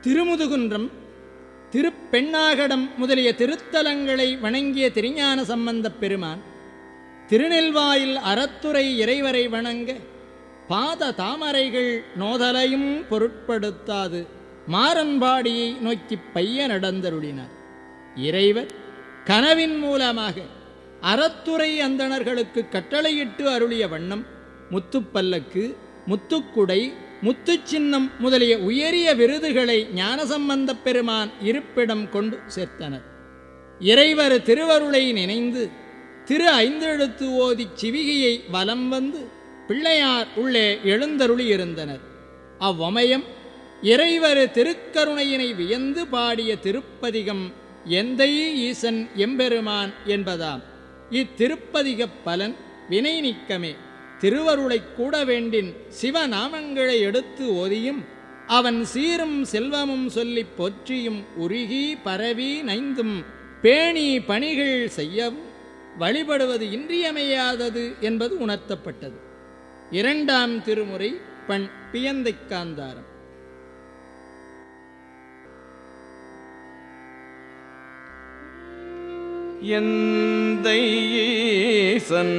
திருமுதுகுன்றம் திருப்பெண்ணாகடம் முதலிய திருத்தலங்களை வணங்கிய திருஞான சம்பந்தப் பெருமான் திருநெல்வாயில் அறத்துறை இறைவரை வணங்க பாத தாமரைகள் நோதலையும் பொருட்படுத்தாது மாரன்பாடியை நோக்கிப் பைய நடந்தருளினார் இறைவர் கனவின் மூலமாக அறத்துறை அந்தணர்களுக்கு கட்டளையிட்டு அருளிய வண்ணம் முத்துப்பல்லக்கு முத்துக்குடை முத்துச்சின்னம் முதலிய உயரிய விருதுகளை ஞானசம்பந்தப் பெருமான் இருப்பிடம் கொண்டு சேர்த்தனர் இறைவர் திருவருளை நினைந்து திரு ஐந்தெழுத்து ஓதிச் சிவிகையை வலம் வந்து பிள்ளையார் உள்ளே எழுந்தருளி இருந்தனர் அவ்வமயம் இறைவர் திருக்கருணையினை வியந்து பாடிய திருப்பதிகம் எந்தை ஈசன் எம்பெருமான் என்பதாம் இத்திருப்பதிகப் பலன் வினை நீக்கமே திருவருளைக் கூட வேண்டின் சிவநாமங்களை எடுத்து ஓதியும் அவன் சீரும் செல்வமும் சொல்லிப் போற்றியும் உருகி பரவி நைந்தும் பேணி பணிகள் செய்யவும் வழிபடுவது இன்றியமையாதது என்பது உணர்த்தப்பட்டது இரண்டாம் திருமுறை பண் பியந்தைக்காந்தாரம் எந்தை ஈசன்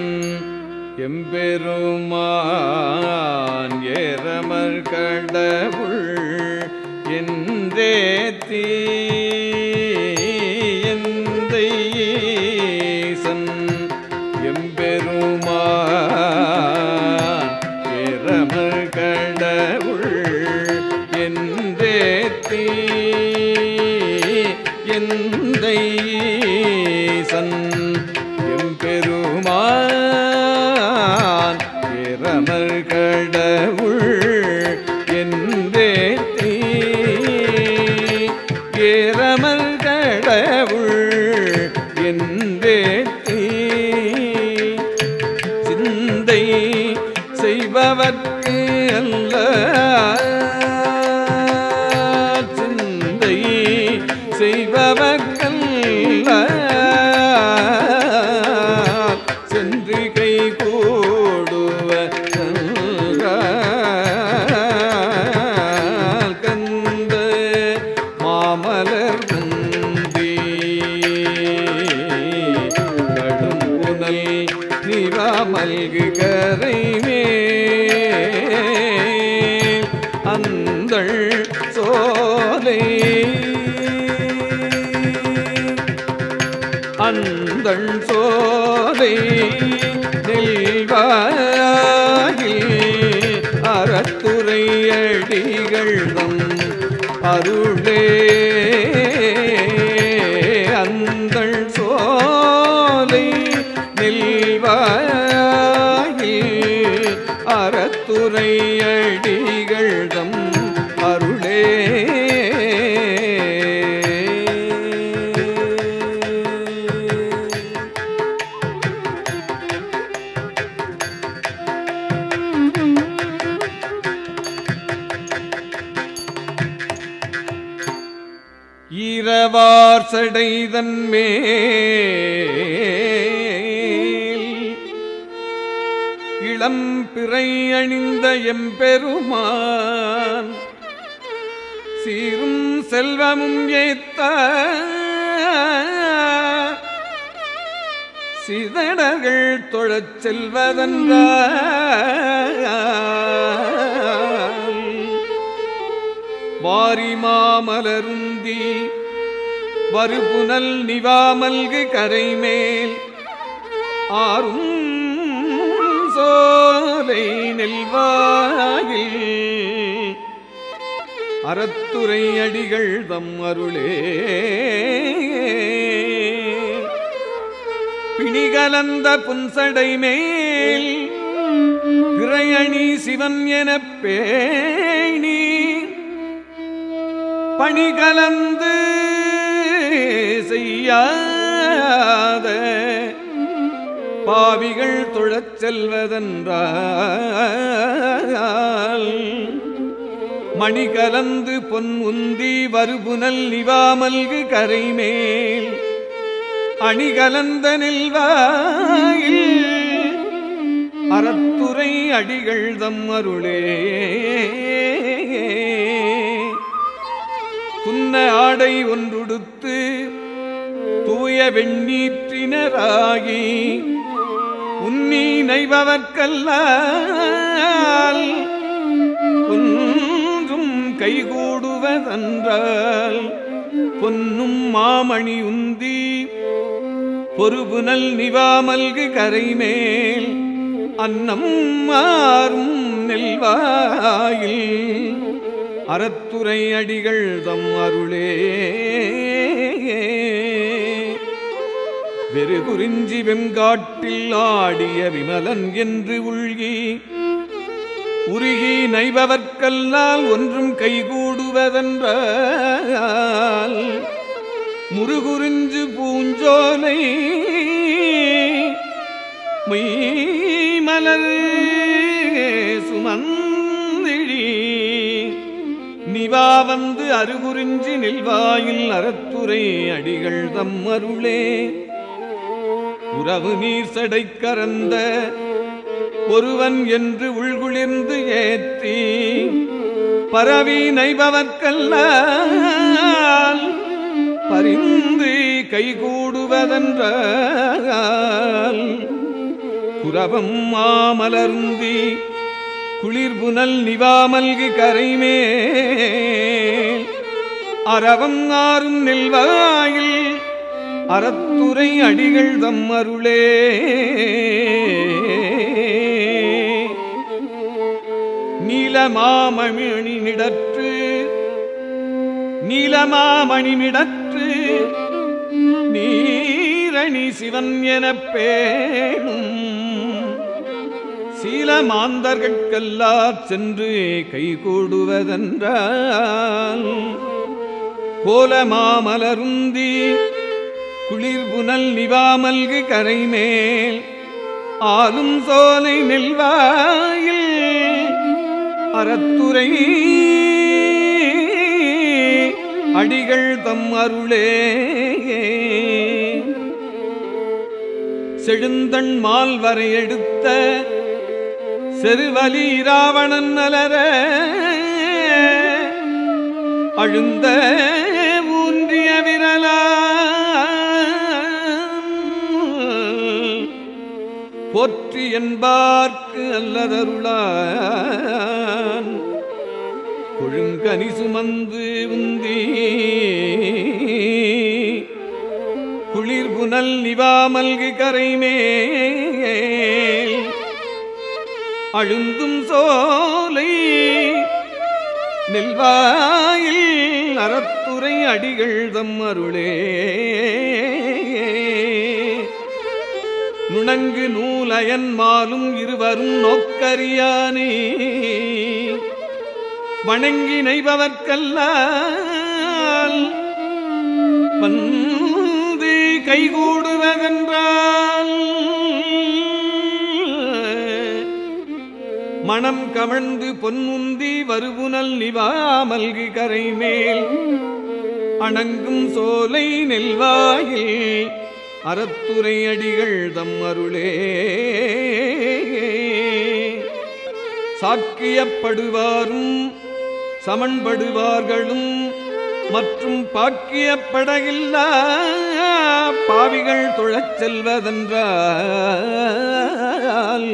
எம்பெருமான் ஏரமர் கடவுள் என்றே தீ எந்தை ஈசன் எம்பெருமான் ஏரமர் கடவுள் என்றே தீ எந்தை ஈசன் எம்பெருமான் இரமர் கடவுள் என்றே தீ இரமர் கடவுள் என்றே தீ சிந்தை செய்பவர்க்கு அல்ல சிந்தை செய்பவர்க்கல்ல சென்று கை கூடுவ கந்த மாமலர் முந்தி கடும் புனல் நிவாமல்கு கரைமே அந்தள் சோலை அந்தள் சோலை நெல்வாயில் அறத்துறை அடிகள் தம் அருளே அந்தள் சோலை நெல்வாயில் அறத்துறை அடிகள் தம் அருளே ஈரவார் சடைதன் மேல் இளம் பிறை அணிந்த எம்பெருமான் சீரும் செல்வமும் ஏத்த சிதடர்கள் தொழச் செல்வதென்றால் வாரி மாமலருந்தி வருபுனல் நிவாமல்கு கரைமேல் ஆறும் சோலை நெல்வாயில் அறத்துறை அடிகள் தம் அருளே பிணிகலந்த புன்சடை மேல் பிறையணி சிவன் எனப் பேணி பணி கலந்து செய்யாத பாவிகள் தொழச் செல்வதென்றால் மணி கலந்து பொன் உந்தி வருபுனல் நிவாமல்கு கரைமேல் அணி கலந்த நெல்வாயில் அறத்துறை அடிகள் தம் அருளே துன்ன ஆடை ஒன்றுடுத்து தூய வெண்ணீற்றினராகி உன்னி நைபவர்க்கல்லால் ஒன்றும் கைகூடுவதன்றால் பொன்னும் மாமணி உந்தி பொறுபுனல் நிவாமல்கு கரைமேல் அன்னம் மாறும் நெல்வாயில் அறத்துறை அடிகள் தம் அருளே வெறுகுறிஞ்சி வெங்காட்டில் ஆடிய விமலன் என்று உள்கி உருகி நைபவர்க்கல்லால் ஒன்றும் கைகூடுவதென்றால் முருகுறிஞ்சு பூஞ்சோலை மெய்மலர் சுமந்திழி நிவா வந்து அருகுறிஞ்சி நெல்வாயில் அறத்துறை அடிகள் தம் அருளே உறவு நீர் சடை கறந்த ஒருவன் என்று உள்குளிர்ந்து ஏத்தி பரவி நைபவர்க்கல்லால் பரிந்து கைகூடுவதென்றால் குரவம் மாமலர்ந்தி குளிர்புனல் நிவாமல்கு கரைமேல் அறவம் ஆறும் நெல்வாயில் அறத்துறை அடிகள் தம் அருளே நீலமாமணி நிடற்று நீலமாமணி நிடற்று நீரணி சிவன் எனப் பேணும் சீலமாந்தர்கட்கல்லா சென்று கைகூடுவதென்றால் கோலமாமலருந்தி குளிர்புனல் நிவாமல்கு கரைமேல் ஆளும் சோலை நெல்வாயில் அறத்துறை அடிகள் தம் அருளே செழுந்தண் மால் வரை எடுத்த செருவலி இராவணன் அலர அழுந்த ஊன்றிய விரலா போற்றி என்பார்க்கு அல்லதருளான் கொழுங்கனி சுமந்து உந்தி குளிர் புனல் நிவாமல்கு கரைமேல் அழுந்தும் சோலை நெல்வாயில் அறத்துறை அடிகள் தம் அருளே நுணங்கு நூலயன் மாலும் இருவரும் நோக்கறியானே வணங்கி நெய்பவர்க்கல்லால் வந்து கைகூடுவதென்றால் மணம் கமழ்ந்து பொன்முந்தி வருபுனல் நிவாமல்கு கரைமேல் அணங்கும் சோலை நெல்வாயில் அறத்துறை அடிகள் தம் அருளே சாக்கியப்படுவாரும் சமன்படுவார்களும் மற்றும் பாக்கியப்படகில்லா பாவிகள் தொழச் செல்வதென்றால்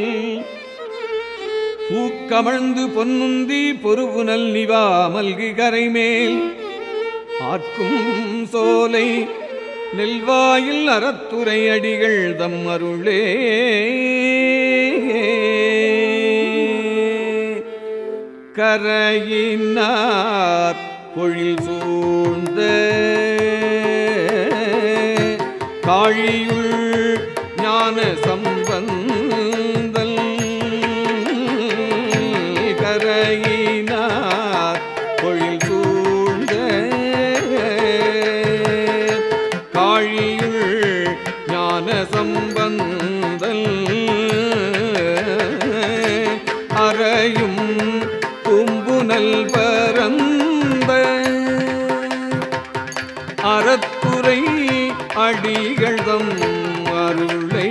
பூக்கமழ்ந்து பொன்னுந்தி பொறுவுனல் நிவா மல்கி கரைமேல் ஆர்க்கும் சோலை நெல்வாயில் அறத்துறை அடிகள் தம் அருளே கரையினார் பொழில் சூழ்ந்த காழியுள் ஞான சம்பந்தல் கரையினார் பொழில் சூழ்ந்த காழியுள் ஞான சம்பந்தல் அறையும் கும்புனல் பரந்த அறத்துறை அடிகழ்தம் அருளை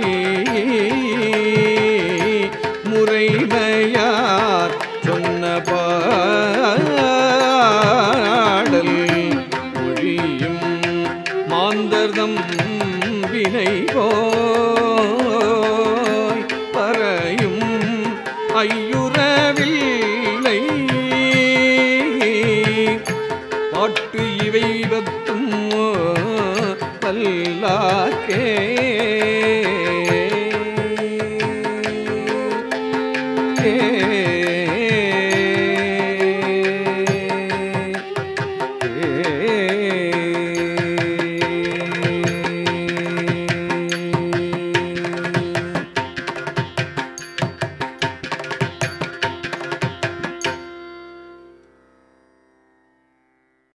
முறைமையார் சொன்ன பாடல் நம் வினை போய் பறையும் ஐயுறவில்லை பாட்டு இவை பத்தும் பல்லாக்கே